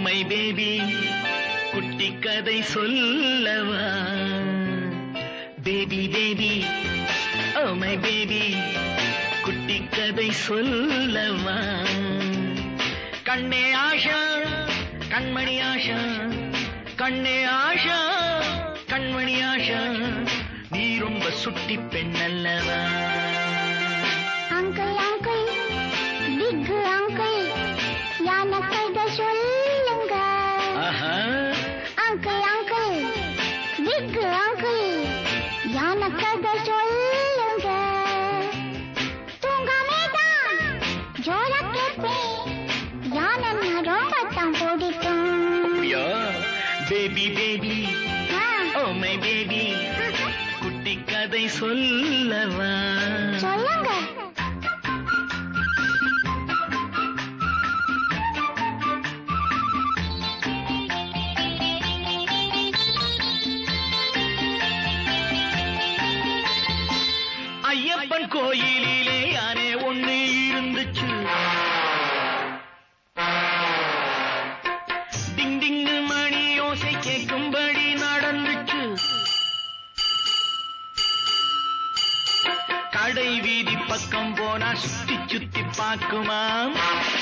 My baby குட்டி கதை சொல்லவா baby baby oh my baby குட்டி கதை சொல்லவா கண்ணே ஆஷா கண்மணி ஆஷா கண்ணே ஆஷா கண்மணி ஆஷா நீ ரொம்ப சுட்டி பெண் அல்லவா அங்கிள் அங்கிள் பிக் அங்கிள் யான கதை சொல்லுங்க ஆஹா அங்கிள் அங்கிள் பிக் அங்கிள் யான கதை சொல்லுங்க தூங்காமே தான் ஜோரா கேட்பேன் யானை நான் ரொம்ப தான் பிடிக்கும் அப்படியா பேபி பேபி ஆ, ஓ மை பேபி குட்டி கதை சொல்லவா சொல்லுங்க ஐயப்பன் கோயிலிலே யானே ஒண்ணு இருந்துச்சு டிங் டிங் மணி ஓசை கேட்கும்படி நடந்துச்சு கடை வீதி பக்கம் போனா சுத்தி சுத்தி பார்க்குமாம்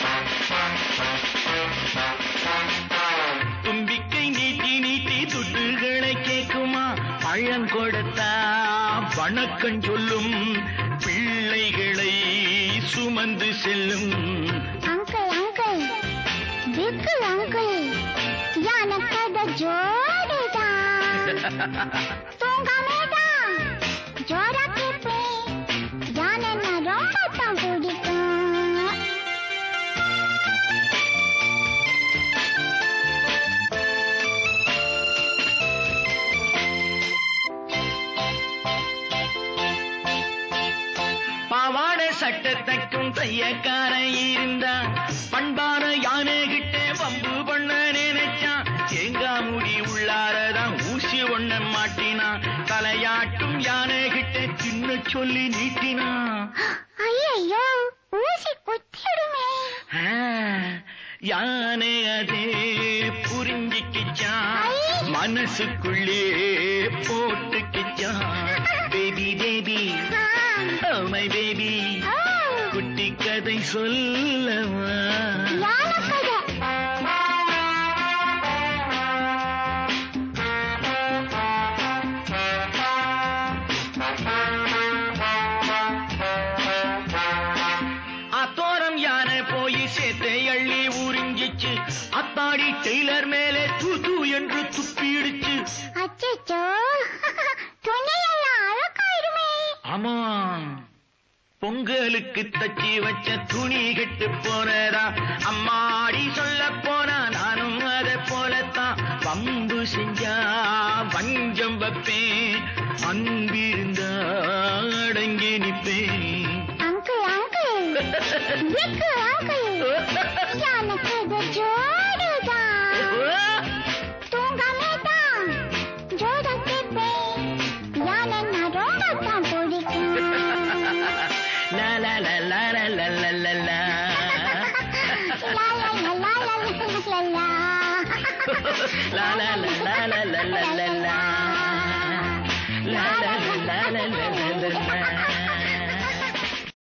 தும்பிக்கை நீட்டி நீட்டி துட்டுகளை கேக்குமா பழம் கொடுத்தா வணக்கம் சொல்லும் பிள்ளைகளை சுமந்து செல்லும் அங்கிள் அங்கிள் பிக் அங்கிள் யான கதை ஜோடிதான் தூங்காமே தான் ஜோரா கேட்பேன் யானை நான் ரொம்ப தான் பிடிக்கும் பாவாடை சட்டை தைக்கும் தையக்காரன் இருந்தா பண்பான யானை கிட்டே வம்பு பண்ண நினைச்சான் தேங்காய் முடி உள்ளாரதான் ஊசி ஒண்ண மாட்டினான் தலையாட்டும் யானை கிட்ட சின்ன சொல்லி நீட்டினான் ஐயோ ஊசி குத்திடுமே ஆ, யானை அதே புரிஞ்சுக்கிச்சான் மனசுக்குள்ளே போட்டுக்கிச்சான் பேபி பேபி ஆ, ஓ மை பேபி ஓ, குட்டி கதை சொல்லவா யானை கதை அத்தோரம் யானை போய் சேத்தை அள்ளி உறிஞ்சிச்சு அத்தாடி டெய்லர் மேலே தூ தூ என்று துப்பிடுச்சு அச்சச்சோ துணியெல்லாம் அழகாயிடுமே ஆமா பொங்கலுக்கு தச்சி வச்ச துணி கெட்டு போனதா அம்மாடி சொல்ல போனா நானும் அதை போலத்தான் பம்பு செஞ்சா வஞ்சம் வைப்பேன் அன்பிருந்தா அடங்கி நிப்பேன் அங்கிள் அங்கிள் பிக் அங்கிள் யானை கதை ஜோடிதான் தூங்காமே தான் ஜோரா கேட்பேன் யானை நான் ரொம்ப தான் பிடிக்கும் லா லா லா லா லா லா லா லா லா. லா லா லா லா லா லா லா லா லா லா லா லா லா லா லா லா. லா லா லா லா லா லா லா லா.